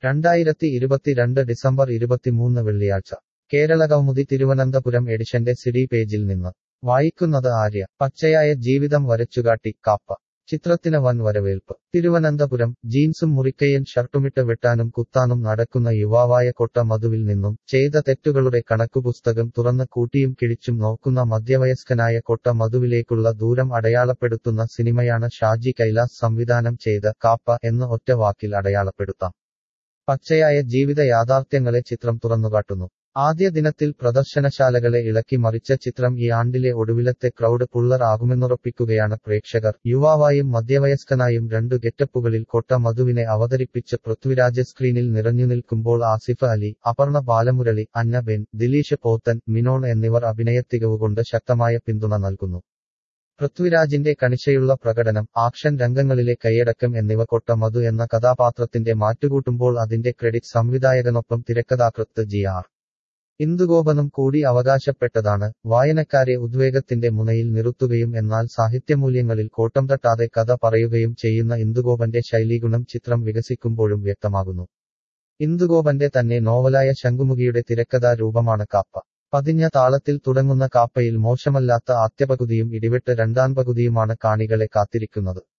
രണ്ടായിരത്തി ഇരുപത്തിരണ്ട് ഡിസംബർ ഇരുപത്തിമൂന്ന് വെള്ളിയാഴ്ച കേരളകൗമുദി തിരുവനന്തപുരം എഡിഷന്റെ സിഡി പേജിൽ നിന്ന് വായിക്കുന്നത് ആര്യ പച്ചയായ ജീവിതം വരച്ചുകാട്ടി കാപ്പ ചിത്രത്തിന് വൻ വരവേൽപ്പ് തിരുവനന്തപുരം ജീൻസും മുറിക്കയ്യൻ ഷർട്ടുമിട്ട് വെട്ടാനും കുത്താനും നടക്കുന്ന യുവാവായ കൊട്ട മധുവിൽ നിന്നും ചെയ്ത തെറ്റുകളുടെ കണക്കുപുസ്തകം തുറന്ന് കൂട്ടിയും കിഴിച്ചും നോക്കുന്ന മധ്യവയസ്കനായ കൊട്ട മധുവിലേക്കുള്ള ദൂരം അടയാളപ്പെടുത്തുന്ന സിനിമയാണ് ഷാജി കൈലാസ് സംവിധാനം ചെയ്ത കാപ്പ എന്ന് ഒറ്റ വാക്കിൽ അടയാളപ്പെടുത്താം പച്ചയായ ജീവിത യാഥാർത്ഥ്യങ്ങളെ ചിത്രം തുറന്നുകാട്ടുന്നു ആദ്യ ദിനത്തിൽ പ്രദർശനശാലകളെ ഇളക്കി മറിച്ച ചിത്രം ഈ ആണ്ടിലെ ഒടുവിലത്തെ ക്രൗഡ് പുള്ളർ ആകുമെന്നുറപ്പിക്കുകയാണ് പ്രേക്ഷകർ യുവാവായും മധ്യവയസ്കനായും രണ്ടു ഗെറ്റപ്പുകളിൽ കൊട്ട മധുവിനെ അവതരിപ്പിച്ച് പൃഥ്വിരാജ് സ്ക്രീനിൽ നിറഞ്ഞു നിൽക്കുമ്പോൾ ആസിഫ് അലി അപർണ ബാലമുരളി അന്നബെൻ ദിലീഷ് പോത്തൻ മിനോൺ എന്നിവർ അഭിനയത്തികവുകൊണ്ട് ശക്തമായ പിന്തുണ നൽകുന്നു പൃഥ്വിരാജിന്റെ കണിശയുള്ള പ്രകടനം ആക്ഷൻ രംഗങ്ങളിലെ കൈയടക്കം എന്നിവ കൊട്ട മധു എന്ന കഥാപാത്രത്തിന്റെ മാറ്റുകൂട്ടുമ്പോൾ അതിന്റെ ക്രെഡിറ്റ് സംവിധായകനൊപ്പം തിരക്കഥാകൃത്ത് ജി ആർ ഇന്ദുഗോപനും കൂടി അവകാശപ്പെട്ടതാണ് വായനക്കാരെ ഉദ്വേഗത്തിന്റെ മുനയിൽ നിർത്തുകയും എന്നാൽ സാഹിത്യമൂല്യങ്ങളിൽ കോട്ടം തട്ടാതെ കഥ പറയുകയും ചെയ്യുന്ന ഇന്ദുഗോപന്റെ ശൈലീഗുണം ചിത്രം വികസിക്കുമ്പോഴും വ്യക്തമാകുന്നു ഇന്ദുഗോപന്റെ തന്നെ നോവലായ ശംഖുമുഖിയുടെ തിരക്കഥാ രൂപമാണ് കാപ്പ പതിഞ്ഞ താളത്തിൽ തുടങ്ങുന്ന കാപ്പയിൽ മോശമല്ലാത്ത ആദ്യപകുതിയും ഇടിവെട്ട് രണ്ടാം പകുതിയുമാണ് കാണികളെ കാത്തിരിക്കുന്നത്